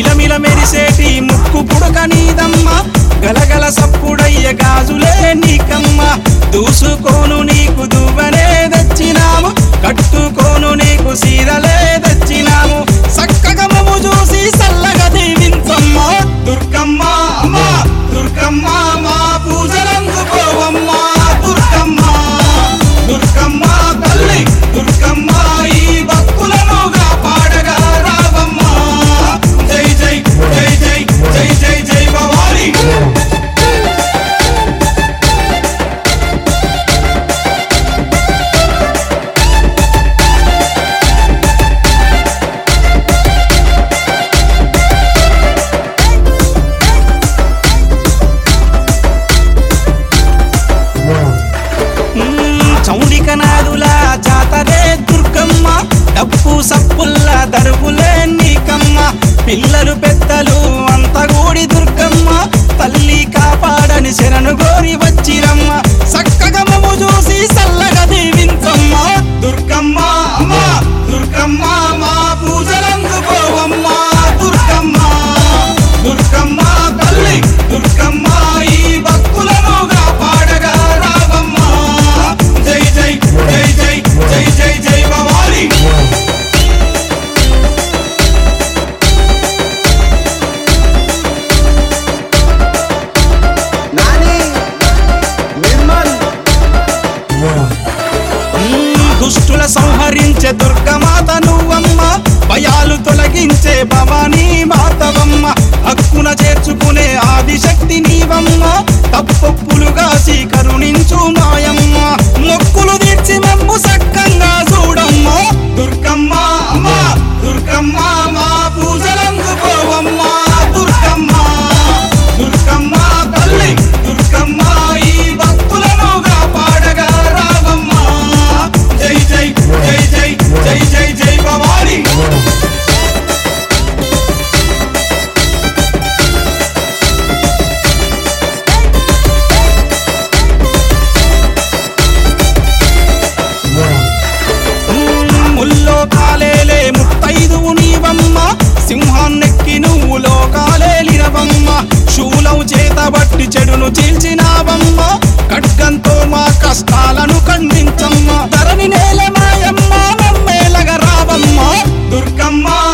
మిలమిల మెరిసేటి ముక్కు పుడక నీదమ్మ గలగల సప్పుడయ్య గాజులే నీకమ్మ దూసుకోను నీకు దువ్వనే తెచ్చినాము కట్టుకోను నీకు సీరలే తెచ్చినాము చక్కగా మమ్ము చూసి సల్లగా దీవించమ్మ దుర్గమ్మ అమ్మ దుర్గమ్మ మా పూజలందుకోవమ్మ దుర్గమ్మ దుర్గమ్మ తల్లి దుర్గమ్మ ఈ భక్తులనుగా పాడగా రావమ్మ జై జై జై జై జై జై జై భవాని మ్మ్, చౌడిక నాదుల జాతరే దుర్గమ్మ డప్పు సప్పుల్ల దరువులే నీకమ్మ పిల్లలు పెద్దలు అంత గూడి దుర్గమ్మ తల్లి కాపాడని శరణు గోరి వచ్చిరమ్మ చక్కగా మమ్ము చూసి సల్లగా దీవించమ్మ దుర్గమ్మ అమ్మ దుర్గమ్మ మా పూజలందుకోవమ్మ దుర్గమ్మ దుర్గమ్మ తల్లి దుర్గమ్మ ఈ భక్తులనుగా పాడగా రావమ్మ జై జై జై జై జై జై జై భవాని నాని నిర్మల్ మ్మ్, దుష్టుల సంహరించే దుర్గమాత నువ్వమ్మ భయాలు తొలగించే భవానీ మాతవమ్మ హక్కున చేర్చుకునే ఆదిశక్తి నీవమ్మ తప్పొప్పులుగా కరుణించు మాయమ్మ మొక్కులు తీర్చి మమ్ము సక్కంగా చూడమ్మ దుర్గమ్మ అమ్మ దుర్గమ్మ మా పూజలందుకోవమ్మ దుర్గమ్మ దుర్గమ్మ తల్లి దుర్గమ్మ ఈ భక్తులనుగా పాడగా రావమ్మ జై జై జై జై జై జై జై భవాని ముల్లో కాలేలే ముత్తైదువు నీవమ్మ సింహాన్నెక్కి నువ్వు లోకాలేలినవమ్మ శూలం చేతబట్టి చెడును చీల్చినావమ్మ ఖడ్గంతో మా కష్టాలను ఖండించమ్మ ధరణి నేల మాయమ్మ నమ్మేలగ రావమ్మ దుర్గమ్మ